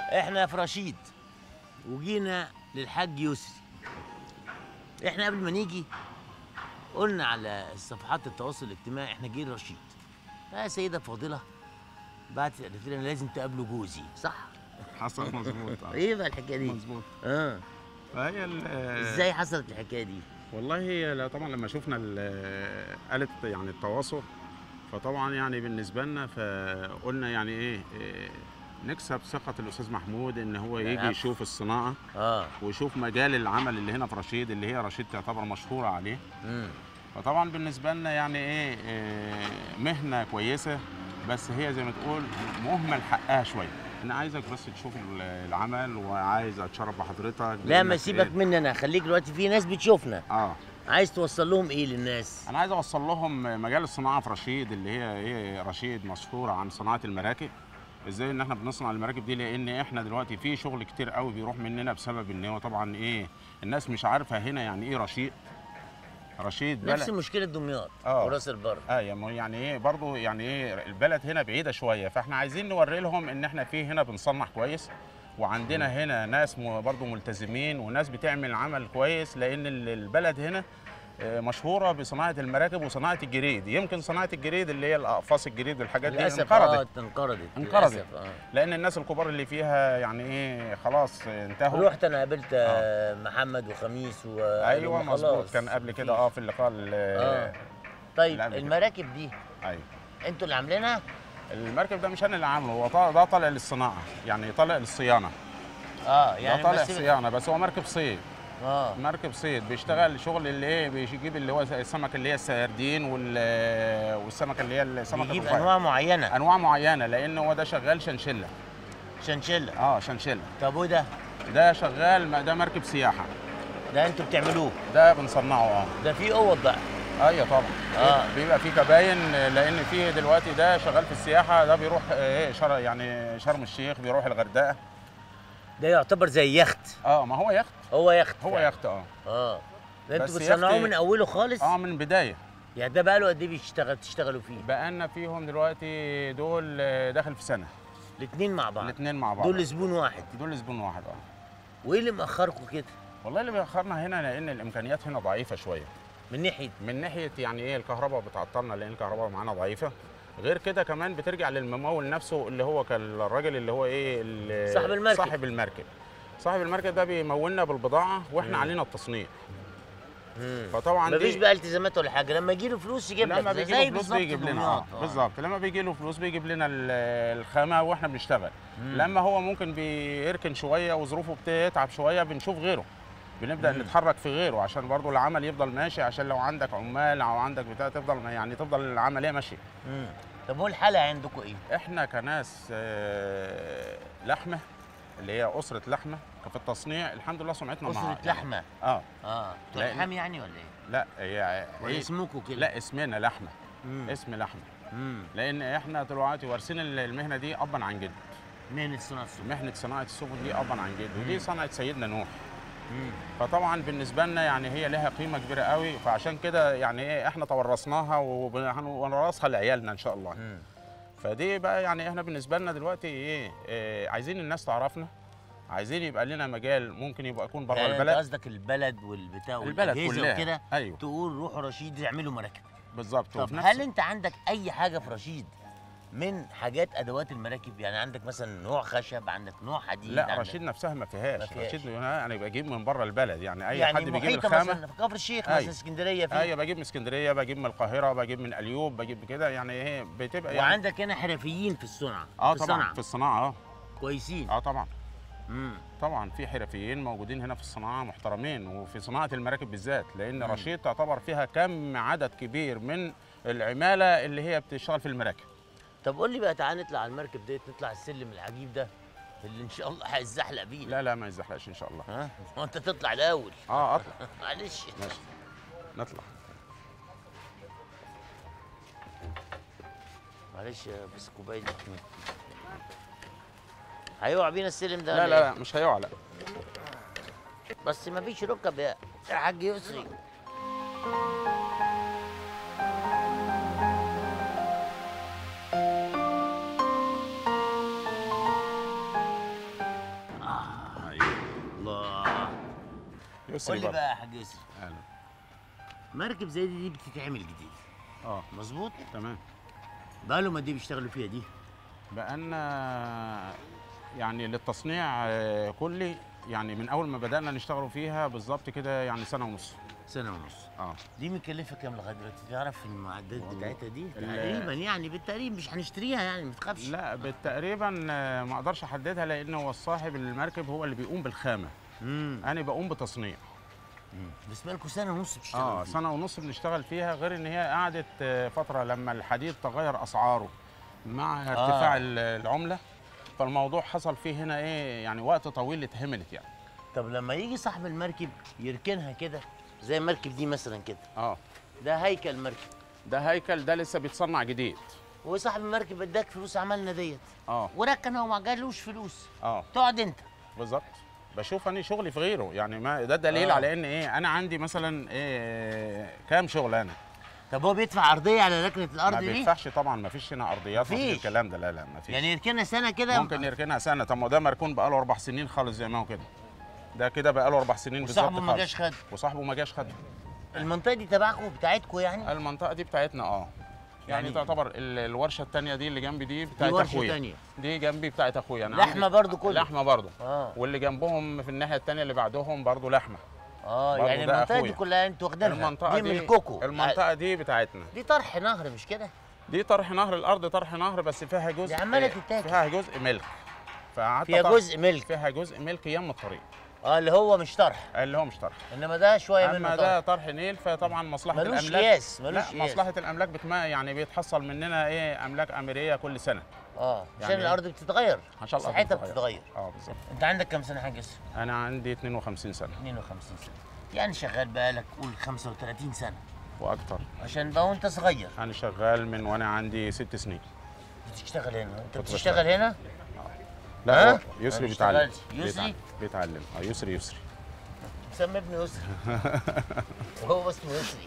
احنا في رشيد وجينا للحاج يسري احنا قبل ما نيجي قلنا على صفحات التواصل الاجتماعي احنا جايين رشيد فيا سيده فاضله بعت قالت لي انا لازم تقابلوا جوزي صح حصل مظبوط آه. ايه بقى الحكايه دي مظبوط اه فهي ال- ازاي حصلت الحكايه دي والله هي لا طبعا لما شفنا ال- آلة يعني التواصل فطبعا يعني بالنسبه لنا فقلنا يعني ايه إيه، نكسب ثقه الاستاذ محمود ان هو يجي العفو. يشوف الصناعه اه ويشوف مجال العمل اللي هنا في رشيد اللي هي رشيد تعتبر مشهوره عليه امم فطبعا بالنسبه لنا يعني ايه إيه، مهنه كويسه بس هي زي ما تقول مهمل حقها شويه انا عايزك بس تشوف ال- العمل وعايز اتشرف بحضرتك لا بإنك ما سيبك إيه؟ مني انا خليك دلوقتي في ناس بتشوفنا اه عايز توصل لهم ايه للناس انا عايز اوصل لهم مجال الصناعه في رشيد اللي هي هي رشيد مشهوره عن صناعه المراكب ازاي ان احنا بنصنع المراكب دي لان احنا دلوقتي في شغل كتير قوي بيروح مننا بسبب ان هو طبعا ايه الناس مش عارفه هنا يعني ايه رشيد رشيد نفس بلد مشكله دمياط آه. وراس البر اه يعني يعني ايه برضو يعني ايه البلد هنا بعيده شويه فاحنا عايزين نوري لهم ان احنا في هنا بنصنع كويس وعندنا هنا ناس م- برضو ملتزمين وناس بتعمل عمل كويس لان ال- البلد هنا آه، مشهوره بصناعه المراكب وصناعه الجريد يمكن صناعه الجريد اللي هي الاقفاص الجريد والحاجات دي للاسف اه انقرضت انقرضت انقرضت. للأسف، اه لان الناس الكبار اللي فيها يعني ايه خلاص انتهوا رحت انا قابلت آه. محمد وخميس و ايوه خلاص، مظبوط كان قبل كده اه في اللقاء ال- اه طيب اللي قبل كده. المراكب دي ايوه انتوا اللي عاملينها المركب ده مش انا اللي عامله هو طا- ده طالع للصناعه يعني طالع للصيانه اه يعني يعني ده طالع بس صيانه بس هو مركب صيد اه مركب صيد بيشتغل شغل اللي ايه بيجيب اللي هو السمك اللي هي السردين وال والسمك اللي هي السمك بيجيب الرفيع. انواع معينه انواع معينه لان هو ده شغال شنشله شنشله اه شنشله طب وده ده شغال ما- ده مركب سياحه ده انتوا بتعملوه ده بنصنعه اه ده فيه اوض بقى ايوه طبعا آه. بيبقى فيه كباين لان فيه دلوقتي ده شغال في السياحه ده بيروح ايه شر يعني شرم الشيخ بيروح الغردقه ده يعتبر زي يخت اه ما هو يخت هو يخت هو يعني. يخت اه اه ده انتوا بس بتصنعوه يخت- من اوله خالص اه من بدايه يعني ده بقى له قد ايه بيشتغل تشتغلوا فيه بقالنا فيهم دلوقتي دول آه، داخل في سنه الاثنين مع بعض الاثنين مع بعض دول زبون واحد دول زبون واحد اه وايه اللي مأخركم كده والله اللي بيأخرنا هنا لان الامكانيات هنا ضعيفه شويه من ناحيه من ناحيه يعني ايه الكهرباء بتعطلنا لان الكهرباء معانا ضعيفه غير كده كمان بترجع للممول نفسه اللي هو كان الراجل اللي هو ايه ال- صاحب المركب. صاحب المركب صاحب المركب ده بيمولنا بالبضاعه واحنا مم. علينا التصنيع مم. فطبعا مفيش دي بقى التزامات ولا حاجه لما يجي له فلوس يجيب لما لك بيجي زي له فلوس بالظبط بيجيب لنا دمياط. اه بالظبط لما بيجي له فلوس بيجيب لنا ال- الخامه واحنا بنشتغل مم. لما هو ممكن بيركن شويه وظروفه بتتعب شويه بنشوف غيره بنبدا مم. نتحرك في غيره عشان برضو العمل يفضل ماشي عشان لو عندك عمال او عندك بتاع تفضل يعني تفضل العمليه ماشيه مم. طب هو الحلقه عندكم ايه؟ احنا كناس آه، لحمه اللي هي اسره لحمه في التصنيع الحمد لله سمعتنا مع اسره يعني- لحمه اه اه لا، تلحم يعني ولا ايه؟ لا هي ولا هي- اسمكم كده؟ لا اسمنا لحمه مم. اسم لحمه مم. لان احنا دلوقتي وارثين المهنه دي ابا عن جد مهنه صناعه السوق مهنه صناعه السفن دي ابا عن جد ودي مم. صنعه سيدنا نوح مم. فطبعا بالنسبه لنا يعني هي لها قيمه كبيره قوي فعشان كده يعني ايه احنا تورثناها وهنورثها لعيالنا ان شاء الله مم. فدي بقى يعني احنا بالنسبه لنا دلوقتي ايه, إيه عايزين الناس تعرفنا عايزين يبقى لنا مجال ممكن يبقى يكون بره يعني انت البلد قصدك البلد والبتاع البلد والأجهزة كلها وكده ايوه تقول روحوا رشيد يعملوا مراكب بالظبط طب وفي هل انت عندك اي حاجه في رشيد من حاجات ادوات المراكب يعني عندك مثلا نوع خشب عندك نوع حديد لا عندك رشيد نفسها ما ما فيهاش فيهاش. رشيد انا بجيب من بره البلد يعني اي يعني حد بيجيب محيطة الخامه مثلا في كفر الشيخ أيوة. مثلا اسكندريه في ايوه بجيب من اسكندريه بجيب من القاهره بجيب من اليوب بجيب كده يعني ايه بتبقى يعني وعندك هنا حرفيين في الصنعه اه في طبعا الصنعه في الصناعه اه كويسين اه طبعا امم طبعا في حرفيين موجودين هنا في الصناعه محترمين وفي صناعه المراكب بالذات لان مم. رشيد تعتبر فيها كم عدد كبير من العماله اللي هي بتشتغل في المراكب طب قول لي بقى تعالى نطلع على المركب ديت نطلع السلم العجيب ده اللي ان شاء الله هيزحلق بينا لا لا ما يزحلقش ان شاء الله ها هو انت تطلع الاول اه اطلع معلش ماشي نطلع معلش يا بس كوبايه دي. هيقع بينا السلم ده لا ولا لا إيه؟ لا مش هيقع لا بس ما فيش ركب يا يا حاج يسري يسري قول لي برضه. بقى يا حاج يسري أهلا. مركب زي دي, دي بتتعمل جديد اه مظبوط تمام بقالهم قد ايه بيشتغلوا فيها دي بقالنا يعني للتصنيع آه، كلي يعني من اول ما بدانا نشتغلوا فيها بالظبط كده يعني سنه ونص سنه ونص اه دي مكلفه كام لغايه دلوقتي تعرف المعدات والله بتاعتها دي ال- تقريبا يعني بالتقريب مش هنشتريها يعني ما تخافش لا بالتقريبا آه، ما اقدرش احددها لان هو صاحب المركب هو اللي بيقوم بالخامه امم انا بقوم بتصنيع بس بقالكم سنه ونص بتشتغلوا اه فيها. سنه ونص بنشتغل فيها غير ان هي قعدت آه، فتره لما الحديد تغير اسعاره مع ارتفاع ال- العمله فالموضوع حصل فيه هنا ايه يعني وقت طويل اتهملت يعني طب لما يجي صاحب المركب يركنها كده زي المركب دي مثلا كده اه ده هيكل مركب ده هيكل ده لسه بيتصنع جديد وصاحب المركب اداك فلوس عملنا ديت اه وركن هو ما جالوش فلوس اه تقعد انت بالظبط بشوف انا شغلي في غيره يعني ما ده دليل آه. آه. على ان ايه انا عندي مثلا ايه كام شغلانه طب هو بيدفع ارضيه على ركنه الارض ما دي بيدفعش طبعا ما فيش هنا ارضيات ما مفيش. فيش الكلام ده لا لا ما فيش يعني يركنها سنه كده ممكن يركنها سنه طب ما ده مركون بقاله اربع سنين خالص زي ما هو كده ده كده بقاله اربع سنين بالظبط وصاحبه ما خالص. جاش خد وصاحبه ما جاش خد المنطقه دي تبعكم بتاعتكم يعني المنطقه دي بتاعتنا اه يعني, يعني- تعتبر ال- الورشه الثانيه دي اللي جنبي دي بتاعت ورشة اخويا تانية. دي جنبي بتاعت اخويا انا لحمة عندي- برضو كله؟ لحمه برضو اه واللي جنبهم في الناحيه الثانيه اللي بعدهم برضو لحمه اه برضو يعني ده المنطقه دي أخويا. كلها انتوا واخدينها المنطقه دي دي ملككم المنطقه دي بتاعتنا دي طرح نهر مش كده دي طرح نهر الارض طرح نهر بس فيها جزء دي عمالة إيه، تتاكل. فيها جزء ملك فقعدت فيها أطرح- جزء ملك فيها جزء ملك يم الطريق اه اللي هو مش طرح اللي هو مش طرح انما ده شويه منه اما طرح ده طرح نيل فطبعا مصلحه ملوش الاملاك قياس ملوش لا قياس مصلحه الاملاك بتما يعني بيتحصل مننا ايه املاك اميريه كل سنه اه عشان يعني الارض بتتغير عشان الأرض صحتها بتتغير. بتتغير اه بالظبط انت عندك كام سنه يا حاج ياسر؟ انا عندي 52 سنه 52 سنه يعني شغال بقالك قول 35 سنه واكتر عشان بقى وانت صغير انا شغال من وانا عندي ست سنين بتشتغل هنا انت كنت بتشتغل بشتغل. هنا لا ها؟ هو يسري ما بيتعلم بيشتغلش. يسري؟ بيتعلم- بيتعلم اه يسري يسري مسمى ابنه يسري وهو اسمه يسري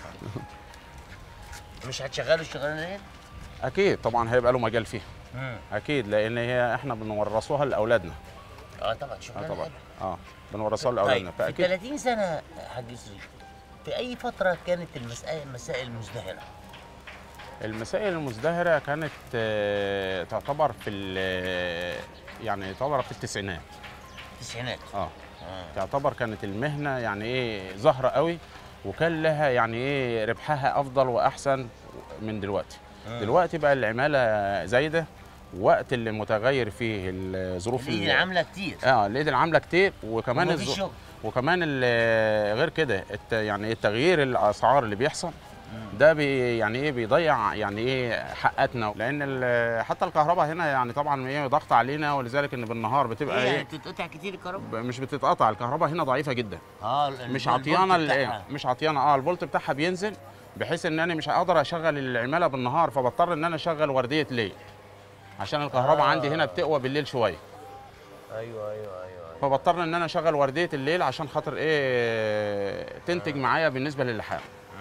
مش هتشغله الشغلانه دي؟ اكيد طبعا هيبقى له مجال فيها امم اكيد لان هي احنا بنورثوها لاولادنا اه طبعا اه شغلانه طبعا حلوة. اه بنورثوها طيب لاولادنا في فاكيد 30 سنه يا حاج يسري في اي فتره كانت المسائل مسائل مزدهره المسائل المزدهره كانت آه، تعتبر في ال- يعني تعتبر في التسعينات التسعينات اه اه تعتبر كانت المهنه يعني ايه ظاهره قوي وكان لها يعني ايه ربحها افضل واحسن من دلوقتي مم. دلوقتي بقى العماله زايده وقت اللي متغير فيه الظروف الايد ال- العامله كتير اه الايد العامله كتير وكمان ومفيش الظ- شغل وكمان ال- غير كده الت- يعني التغيير الاسعار اللي بيحصل ده بي يعني ايه بيضيع يعني ايه حقاتنا لان ال- حتى الكهرباء هنا يعني طبعا ايه ضغط علينا ولذلك ان بالنهار بتبقى ايه يعني ايه بتتقطع كتير الكهرباء ب- مش بتتقطع الكهرباء هنا ضعيفه جدا اه مش عطيانه ال- مش عطيانه اه الفولت بتاعها بينزل بحيث ان انا مش هقدر اشغل العماله بالنهار فبضطر ان انا اشغل ورديه ليل عشان الكهرباء آه. آه. عندي هنا بتقوى بالليل شويه ايوه ايوه ايوه فبضطر ان انا اشغل ورديه الليل عشان خاطر ايه تنتج معايا بالنسبه للحام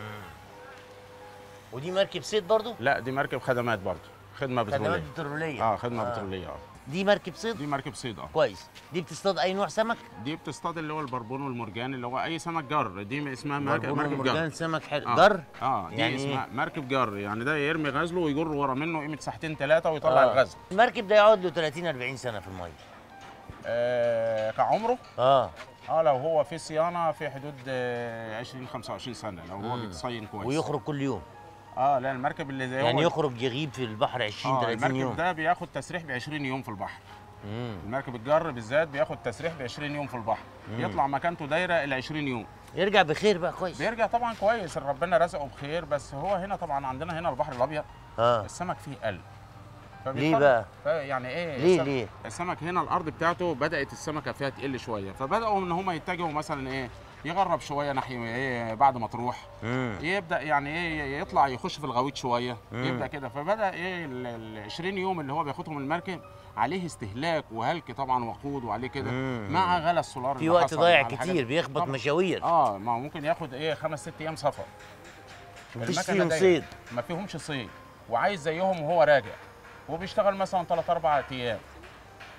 ودي مركب صيد برضو لا دي مركب خدمات برضه خدمه خدمات بتروليه بتروليه اه خدمه آه. بتروليه اه دي مركب صيد دي مركب صيد اه كويس دي بتصطاد اي نوع سمك دي بتصطاد اللي هو البربون والمرجان اللي هو اي سمك جر دي اسمها مركب, بربون مركب ومرجان جر سمك حلو آه. جر اه دي يعني يعني إيه؟ اسمها مركب جر يعني ده يرمي غزله ويجر ورا منه قيمه ساعتين ثلاثه ويطلع آه. الغزل المركب ده يقعد له 30 40 سنه في الميه آه كعمره اه اه لو هو في صيانه في حدود آه 20 25 سنه لو هو مم. بيتصين كويس ويخرج كل يوم اه لا المركب اللي زي يعني هو يخرج يغيب في البحر 20 آه 30 المركب يوم ده بياخد تسريح ب 20 يوم في البحر مم. المركب الجر بالذات بياخد تسريح ب 20 يوم في البحر مم. يطلع مكانته دايره ال 20 يوم يرجع بخير بقى كويس بيرجع طبعا كويس ربنا رزقه بخير بس هو هنا طبعا عندنا هنا البحر الابيض اه السمك فيه قل ليه بقى؟ يعني ايه ليه السمك- ليه؟ السمك هنا الارض بتاعته بدات السمكه فيها تقل شويه فبداوا ان هم يتجهوا مثلا ايه يغرب شويه ناحيه ايه بعد ما تروح مم. يبدا يعني ايه يطلع يخش في الغويط شويه مم. يبدا كده فبدا ايه ال ال 20 يوم اللي هو بياخدهم المركب عليه استهلاك وهلك طبعا وقود وعليه كده مم. مع غلا السولار في اللي وقت حصل ضايع مع الحاجات كتير دي. بيخبط طبعاً. مشاوير اه ما هو ممكن ياخد ايه خمس ست ايام سفر مفيش المكنة فيهم دايرة. صيد ما فيهمش صيد وعايز زيهم وهو راجع وبيشتغل مثلا 3 4 ايام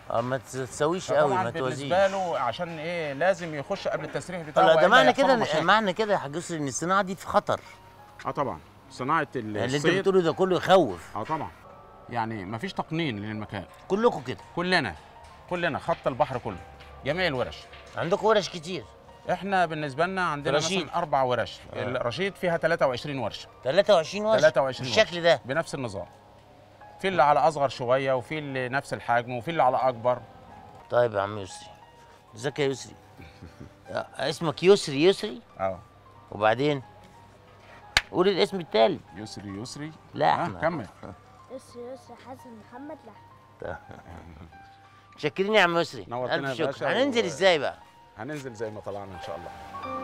اه ما تسويش قوي طبعا ما توازيش بالنسبه له عشان ايه لازم يخش قبل التسريح بتاعه لا ده وإلا معنى يحصل له كده مشاكل. معنى كده يا حاج يسري ان الصناعه دي في خطر اه طبعا صناعه ال- يعني اللي انت الصيد بتقوله ده كله يخوف اه طبعا يعني مفيش تقنين للمكان كلكم كده كلنا كلنا خط البحر كله جميع الورش عندكم ورش كتير احنا بالنسبه لنا عندنا رشيد. مثلا اربع ورش آه. الرشيد فيها 23 ورشه 23 ورشه 23 بالشكل ده بنفس النظام في اللي على اصغر شويه وفي اللي نفس الحجم وفي اللي على اكبر طيب يا عم يسري ازيك يا يسري آه، اسمك يسري يسري اه وبعدين قول الاسم التالي يسري يسري لا آه احنا كمل يسري يسري حسن محمد لا شكرين يا عم يسري نورتنا الف يا شكر باشا هننزل و- ازاي بقى هننزل زي ما طلعنا ان شاء الله